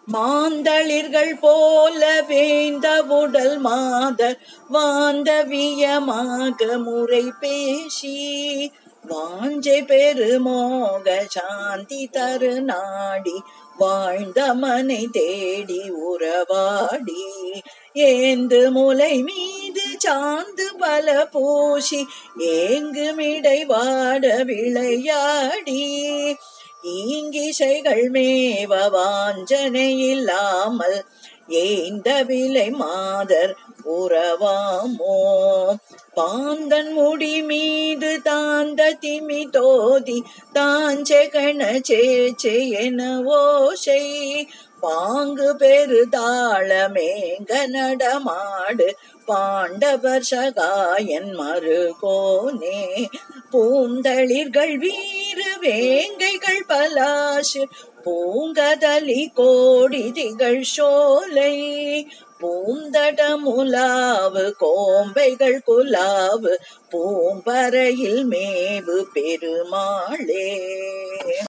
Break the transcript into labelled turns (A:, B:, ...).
A: மாந்தளிர்கள் போல வேந்த உடல் மாதர் வாந்தவியமாக முறை பேசி வாஞ்சை பெருமோக சாந்தி தரு நாடி வாழ்ந்த மனை தேடி உறவாடி ஏந்து முலை மீது சாந்து பல பூசி ஏங்குமிடை வாட விளையாடி ஈங்கிசைகள் மேவ வாஞ்சனை இல்லாமல் ஏந்த விலை மாதர் உறவாமோ பாந்தன் முடி மீது தாந்த திமி தோதி தாஞ்செகண சேச்சே என ஓசை பாங்கு பெருதாள மேங்க நடமாடு பாண்டவர் சகாயன் மறுகோனே பூந்தளிர்கள் வீறு வேங்கைகள் பலாசு பூங்கதலி கோடி திகழ் சோலை பூந்தடமுலாவு கோம்பைகள் குலாவு பூம்பறையில் மேவு பெருமாளே